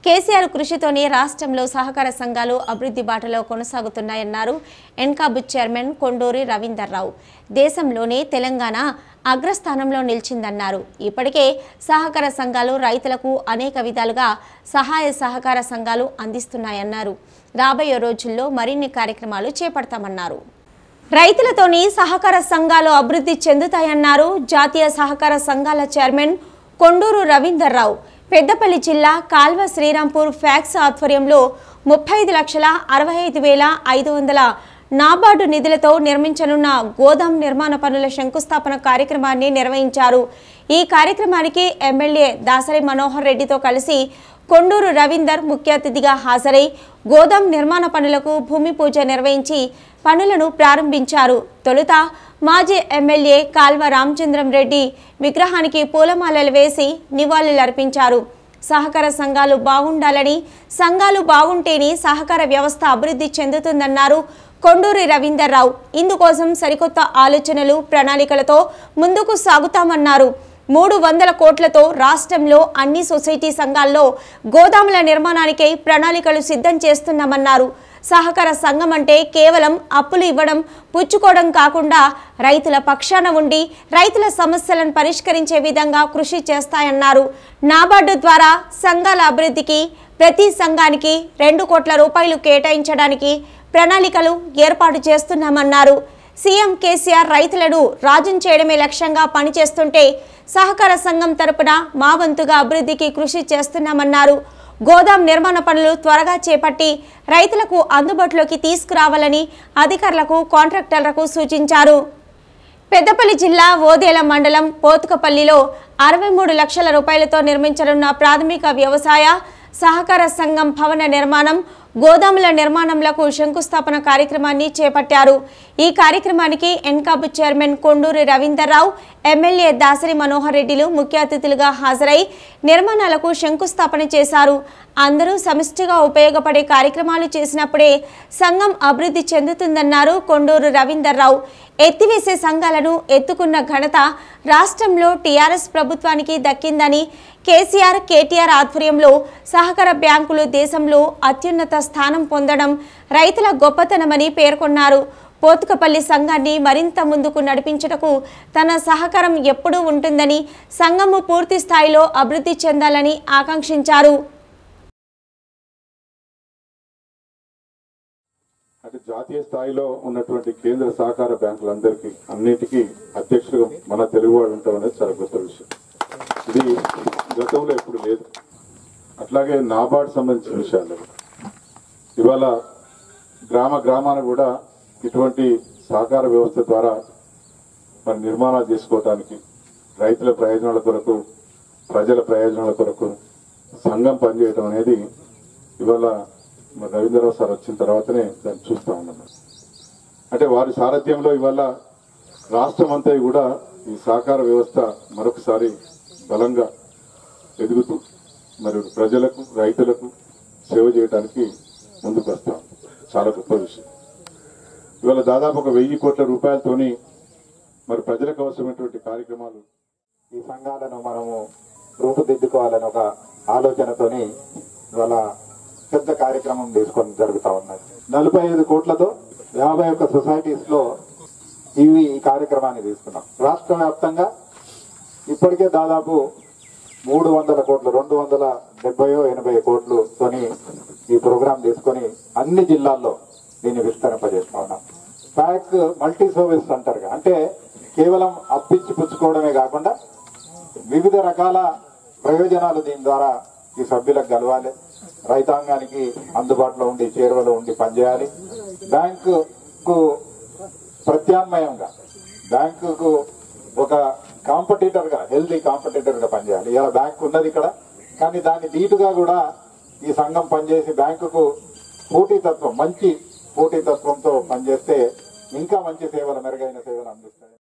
కేసీఆర్ కృషితోనే రాష్ట్రంలో సహకార సంఘాలు అభివృద్ధి బాటలో కొనసాగుతున్నాయన్నారు ఎన్కాబు చైర్మన్ కొండూరి రవీందర్రావు దేశంలోనే తెలంగాణ అగ్రస్థానంలో నిలిచిందన్నారు ఇప్పటికే సహకార సంఘాలు రైతులకు అనేక విధాలుగా సహాయ సహకార సంఘాలు అందిస్తున్నాయన్నారు రాబోయే రోజుల్లో మరిన్ని కార్యక్రమాలు చేపడతామన్నారు రైతులతోని సహకార సంఘాలు అభివృద్ధి చెందుతాయన్నారు జాతీయ సహకార సంఘాల చైర్మన్ కొండూరు రవీందర్రావు పెద్దపల్లి జిల్లా కాల్వ శ్రీరాంపూర్ ఫ్యాక్స్ ఆధ్వర్యంలో ముప్పై ఐదు లక్షల అరవై ఐదు వేల ఐదు వందల నాబార్డు నిధులతో నిర్మించనున్న గోదాం నిర్మాణ పనుల శంకుస్థాపన కార్యక్రమాన్ని నిర్వహించారు ఈ కార్యక్రమానికి ఎమ్మెల్యే దాసరి మనోహర్ రెడ్డితో కలిసి కొండూరు రవీందర్ ముఖ్య అతిథిగా హాజరై గోదాం నిర్మాణ పనులకు భూమి పూజ నిర్వహించి పనులను ప్రారంభించారు తొలుత మాజీ ఎమ్మెల్యే కాల్వ రామచంద్రం రెడ్డి విగ్రహానికి పూలమాలలు వేసి నివాళులర్పించారు సహకార సంఘాలు బాగుండాలని సంఘాలు బాగుంటేనే సహకార వ్యవస్థ అభివృద్ధి చెందుతుందన్నారు కొండూరి రవీందర్రావు ఇందుకోసం సరికొత్త ఆలోచనలు ప్రణాళికలతో ముందుకు సాగుతామన్నారు మూడు వందల కోట్లతో రాష్ట్రంలో అన్ని సొసైటీ సంఘాల్లో గోదాముల నిర్మాణానికై ప్రణాళికలు సిద్ధం చేస్తున్నామన్నారు సహకార సంఘం అంటే కేవలం అప్పులు ఇవ్వడం పుచ్చుకోవడం కాకుండా రైతుల పక్షాన ఉండి రైతుల సమస్యలను పరిష్కరించే విధంగా కృషి చేస్తాయన్నారు నాబార్డు ద్వారా సంఘాల అభివృద్ధికి ప్రతి సంఘానికి రెండు కోట్ల రూపాయలు కేటాయించడానికి ప్రణాళికలు ఏర్పాటు చేస్తున్నామన్నారు సీఎం కేసీఆర్ రైతులను రాజం చేయడమే లక్ష్యంగా పనిచేస్తుంటే సహకార సంఘం తరపున మా వంతుగా అభివృద్ధికి కృషి చేస్తున్నామన్నారు గోదాం నిర్మాణ పనులు త్వరగా చేపట్టి రైతులకు అందుబాటులోకి తీసుకురావాలని అధికారులకు కాంట్రాక్టర్లకు సూచించారు పెద్దపల్లి జిల్లా ఓదేల మండలం పోతుకపల్లిలో అరవై మూడు లక్షల రూపాయలతో నిర్మించనున్న ప్రాథమిక వ్యవసాయ సహకార సంఘం భవన నిర్మాణం గోదాముల నిర్మాణంలకు శంకుస్థాపన కార్యక్రమాన్ని చేపట్టారు ఈ కార్యక్రమానికి ఎన్కాబు చైర్మన్ కొండూరి రవీందర్రావు ఎమ్మెల్యే దాసరి మనోహర్ రెడ్డిలు ముఖ్య అతిథులుగా హాజరై నిర్మాణాలకు శంకుస్థాపన చేశారు అందరూ సమిష్టిగా ఉపయోగపడే కార్యక్రమాలు చేసినప్పుడే సంఘం అభివృద్ధి చెందుతుందన్నారు కొండూరు రవీందర్రావు ఎత్తివేసే సంఘాలను ఎత్తుకున్న ఘనత రాష్ట్రంలో టీఆర్ఎస్ ప్రభుత్వానికి దక్కిందని కేసీఆర్ కేటీఆర్ ఆధ్వర్యంలో సహకార బ్యాంకులు దేశంలో అత్యున్నత స్థానం పొందడం రైతుల గొప్పతనమని పేర్కొన్నారు పోతుకపల్లి సంఘాన్ని మరింత ముందుకు నడిపించుటకు తన సహకారం ఎప్పుడూ ఉంటుందని సంఘము పూర్తి స్థాయిలో అభివృద్ధి చెందాలని ఆకాంక్షించారు అంటే జాతీయ స్థాయిలో ఉన్నటువంటి కేంద్ర సహకార బ్యాంకులందరికీ అన్నిటికీ అధ్యక్షుడు మన తెలుగువాడు ఉంటాం అనేది చాలా గొప్ప విషయం ఇది గతంలో ఎప్పుడు లేదు అట్లాగే నాబార్డ్ సంబంధించిన విషయాలు ఇవాళ గ్రామ గ్రామాన కూడా ఇటువంటి సహకార వ్యవస్థ ద్వారా మరి నిర్మాణాలు చేసుకోవటానికి రైతుల ప్రయోజనాల కొరకు ప్రజల ప్రయోజనాల కొరకు సంఘం పనిచేయడం అనేది ఇవాళ మరి రవీంద్రరావు సార్ వచ్చిన తర్వాతనే దాన్ని చూస్తా ఉన్నాం అంటే వారి సారథ్యంలో ఇవాళ రాష్ట్రం అంతా కూడా ఈ సహకార వ్యవస్థ మరొకసారి బలంగా ఎదుగుతూ మరి ప్రజలకు రైతులకు సేవ చేయడానికి ముందుకు వస్తాం చాలా గొప్ప విషయం ఇవాళ దాదాపు ఒక వెయ్యి కోట్ల రూపాయలతోని మరి ప్రజలకు అవసరమైనటువంటి కార్యక్రమాలు ఈ సంఘాలను మనము రూపుదిద్దుకోవాలని ఒక ఆలోచనతోని ఇవాళ పెద్ద కార్యక్రమం తీసుకొని జరుగుతా ఉన్నది నలభై ఐదు కోట్లతో యాభై ఒక్క సొసైటీస్ లో ఇవి ఈ కార్యక్రమాన్ని తీసుకున్నాం రాష్ట్ర వ్యాప్తంగా ఇప్పటికే దాదాపు మూడు వందల కోట్లు రెండు వందల డెబ్బయో ఎనభై కోట్లుతోని ఈ ప్రోగ్రాం తీసుకొని అన్ని జిల్లాల్లో దీన్ని విస్తరింపజేస్తా ఉన్నాం ప్యాక్ మల్టీ సర్వీస్ అంటారుగా అంటే కేవలం అప్పిచ్చి పుచ్చుకోవడమే కాకుండా వివిధ రకాల ప్రయోజనాలు దీని ద్వారా ఈ సభ్యులకు కలవాలి రైతాంగానికి అందుబాటులో ఉండి చేరువలో ఉండి పనిచేయాలి బ్యాంకుకు ప్రత్యామ్నాయంగా బ్యాంకుకు ఒక కాంపిటీటర్ గా హెల్దీ కాంపిటీటర్ గా పనిచేయాలి ఇలా బ్యాంక్ ఉన్నది ఇక్కడ కానీ దాన్ని ధీటుగా కూడా ఈ సంఘం పనిచేసి బ్యాంకుకు పోటీతత్వం మంచి పోటీతత్వంతో పనిచేస్తే ఇంకా మంచి సేవలు మెరుగైన సేవలు అందిస్తాయి